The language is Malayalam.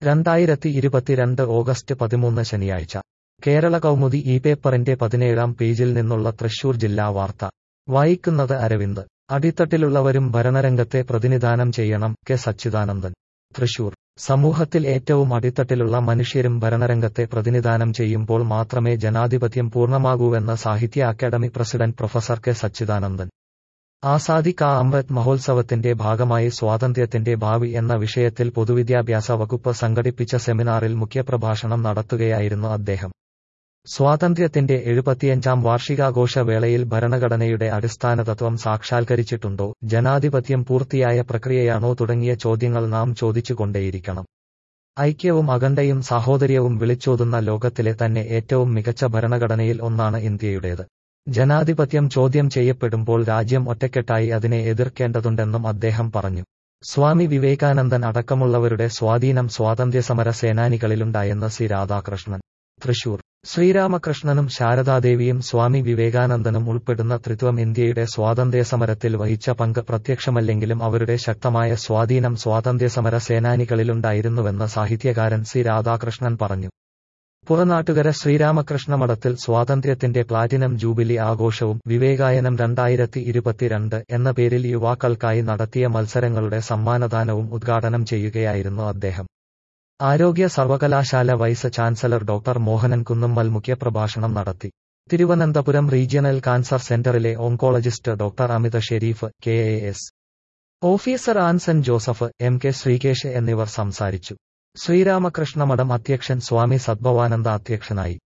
രണ്ടായിരത്തി ഇരുപത്തിരണ്ട് ഓഗസ്റ്റ് പതിമൂന്ന് ശനിയാഴ്ച കേരള കൗമുദി ഈ പേപ്പറിന്റെ പതിനേഴാം പേജിൽ നിന്നുള്ള തൃശൂർ ജില്ലാ വാർത്ത വായിക്കുന്നത് അരവിന്ദ് അടിത്തട്ടിലുള്ളവരും ഭരണരംഗത്തെ പ്രതിനിധാനം ചെയ്യണം കെ സച്ചിദാനന്ദൻ തൃശൂർ സമൂഹത്തിൽ ഏറ്റവും അടിത്തട്ടിലുള്ള മനുഷ്യരും ഭരണരംഗത്തെ പ്രതിനിധാനം ചെയ്യുമ്പോൾ മാത്രമേ ജനാധിപത്യം പൂർണ്ണമാകൂവെന്ന് Sahitya Akademi president professor K Satchidanandan Azadi ka Amrit മഹോത്സവത്തിന്റെ ഭാഗമായി സ്വാതന്ത്ര്യത്തിന്റെ ഭാവി എന്ന വിഷയത്തിൽ പൊതുവിദ്യാഭ്യാസ വകുപ്പ് സംഘടിപ്പിച്ച സെമിനാറിൽ മുഖ്യപ്രഭാഷണം നടത്തുകയായിരുന്നു അദ്ദേഹം സ്വാതന്ത്ര്യത്തിന്റെ എഴുപത്തിയഞ്ചാം വാർഷികാഘോഷ വേളയിൽ ഭരണഘടനയുടെ അടിസ്ഥാന തത്വം സാക്ഷാത്കരിച്ചിട്ടുണ്ടോ ജനാധിപത്യം പൂർത്തിയായ പ്രക്രിയയാണോ തുടങ്ങിയ ചോദ്യങ്ങൾ നാം ചോദിച്ചുകൊണ്ടേയിരിക്കണം ഐക്യവും അഖണ്ഡയും സാഹോദര്യവും വിളിച്ചോതുന്ന ലോകത്തിലെ തന്നെ ഏറ്റവും മികച്ച ഭരണഘടനയിൽ ഒന്നാണ് ഇന്ത്യയുടേത് ജനാധിപത്യം ചോദ്യം ചെയ്യപ്പെടുമ്പോൾ രാജ്യം ഒറ്റക്കെട്ടായി അതിനെ എതിർക്കേണ്ടതുണ്ടെന്നും അദ്ദേഹം പറഞ്ഞു സ്വാമി വിവേകാനന്ദൻ അടക്കമുള്ളവരുടെ സ്വാധീനം സ്വാതന്ത്ര്യസമര സേനാനികളിലുണ്ടായെന്ന് സി രാധാകൃഷ്ണൻ തൃശൂർ ശ്രീരാമകൃഷ്ണനും ശാരദാദേവിയും സ്വാമി വിവേകാനന്ദനും ഉൾപ്പെടുന്ന ത്രിത്വം ഇന്ത്യയുടെ സ്വാതന്ത്ര്യസമരത്തിൽ വഹിച്ച പങ്ക് പ്രത്യക്ഷമല്ലെങ്കിലും അവരുടെ ശക്തമായ സ്വാധീനം സ്വാതന്ത്ര്യസമര സേനാനികളിലുണ്ടായിരുന്നുവെന്ന് സാഹിത്യകാരൻ സി രാധാകൃഷ്ണൻ പറഞ്ഞു പുറനാട്ടുകര ശ്രീരാമകൃഷ്ണ മഠത്തിൽ സ്വാതന്ത്ര്യത്തിന്റെ പ്ലാറ്റിനം ജൂബിലി ആഘോഷവും വിവേകായനം രണ്ടായിരത്തി ഇരുപത്തിരണ്ട് എന്ന പേരിൽ യുവാക്കൾക്കായി നടത്തിയ മത്സരങ്ങളുടെ സമ്മാനദാനവും ഉദ്ഘാടനം ചെയ്യുകയായിരുന്നു അദ്ദേഹം ആരോഗ്യ സർവകലാശാല vice chancellor doctor Mohanan Kunnummal മുഖ്യപ്രഭാഷണം നടത്തി തിരുവനന്തപുരം റീജിയണൽ കാൻസർ സെന്ററിലെ oncologist doctor Amitha Sherif K A S officer Anson Joseph M K Sreekesh എന്നിവർ സംസാരിച്ചു ശ്രീരാമകൃഷ്ണ മഠം അധ്യക്ഷൻ സ്വാമി സദ്ഭവാനന്ദ അധ്യക്ഷനായി